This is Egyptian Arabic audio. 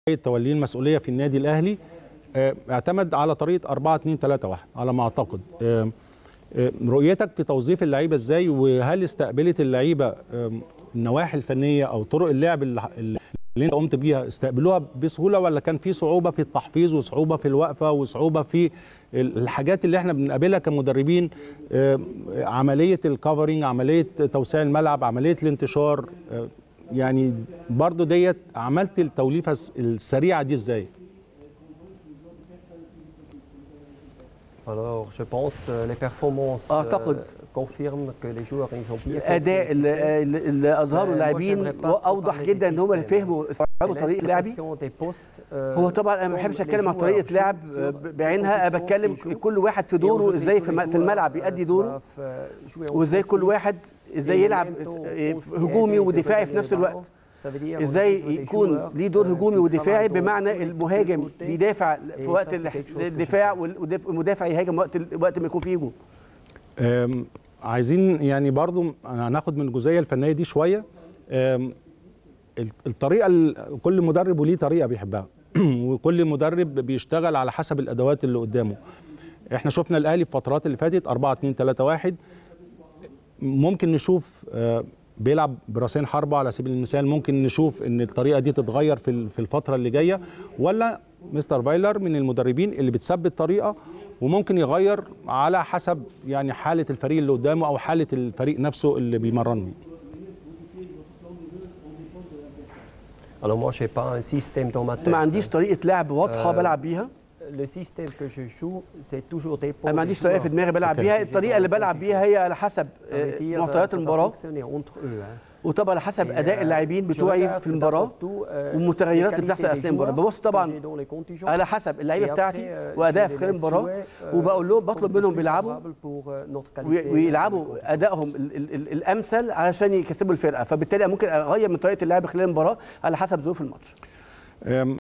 توليه المسؤوليه في النادي الاهلي آه، اعتمد على طريقه 4 2 3 1 على ما اعتقد آه، آه، رؤيتك في توظيف اللعيبه ازاي وهل استقبلت اللعيبه آم، النواحي الفنيه او طرق اللعب اللي اللي انت قمت بيها استقبلوها بسهوله ولا كان في صعوبه في التحفيظ وصعوبه في الوقفه وصعوبه في ال- الحاجات اللي احنا بنقابلها كمدربين آه، عمليه الكفرنج عمليه توسيع الملعب عمليه الانتشار آه، يعني برضو ديت عملت التوليفه الس- السريعه دي ازاي؟ Alors, je pense euh, les performances أعتقد euh, confirment que les joueurs ils ont bien compris الاداء le اللي, système. اللي اللي اظهره آه، اللاعبين moi, j'aimerais pas اوضح parler جدا du ان هم اللي système. فهموا استوعبوا طريقه لعبي L'impression des postes, euh, هو طبعا انا ما comme بحبش les اتكلم عن joueurs طريقه jouent لعب sur آه، les بعينها انا positions بتكلم qu'ils jouent. كل واحد في Et دوره aujourd'hui, ازاي tous في les الم- في الملعب joueurs, بيأدي euh, دوره doivent, euh, jouer en وازاي كل offensif. واحد ازاي يلعب هجومي ودفاعي في نفس الوقت ازاي يكون ليه دور هجومي ودفاعي بمعنى المهاجم بيدافع في وقت ال- الدفاع والمدافع والمدافع يهاجم وقت ال- وقت ما يكون فيه هجوم أم، عايزين يعني برضو هناخد من الجزئيه الفنيه دي شويه أم، ال- الطريقه ال- كل مدرب وليه طريقه بيحبها وكل مدرب بيشتغل على حسب الادوات اللي قدامه احنا شفنا الاهلي في الفترات اللي فاتت 4 2 3 1 ممكن نشوف آه، بيلعب براسين حربة على سبيل المثال ممكن نشوف ان الطريقه دي تتغير في ال- في الفتره اللي جايه ولا مستر بايلر من المدربين اللي بتثبت طريقه وممكن يغير على حسب يعني حاله الفريق اللي قدامه او حاله الفريق نفسه اللي بيمرن بيه Alors moi, je n'ai pas un système dans ma tête. ما عنديش طريقه لعب واضحه آه، بلعب بيها Le système que je joue, c'est toujours des انا ما عنديش طريقه في دماغي بلعب أوكي. بيها الطريقه اللي بلعب بيها هي على حسب آه، معطيات المباراه وطبعا على حسب اداء اللاعبين بتوعي في المباراه والمتغيرات اللي بتحصل اثناء المباراه ببص طبعا على حسب اللعيبه بتاعتي وادائها في خلال المباراه وبقول لهم بطلب منهم بيلعبوا وي- ويلعبوا ادائهم ال- ال- ال- الامثل علشان يكسبوا الفرقه فبالتالي ممكن اغير من طريقه اللعب خلال المباراه على حسب ظروف الماتش أم،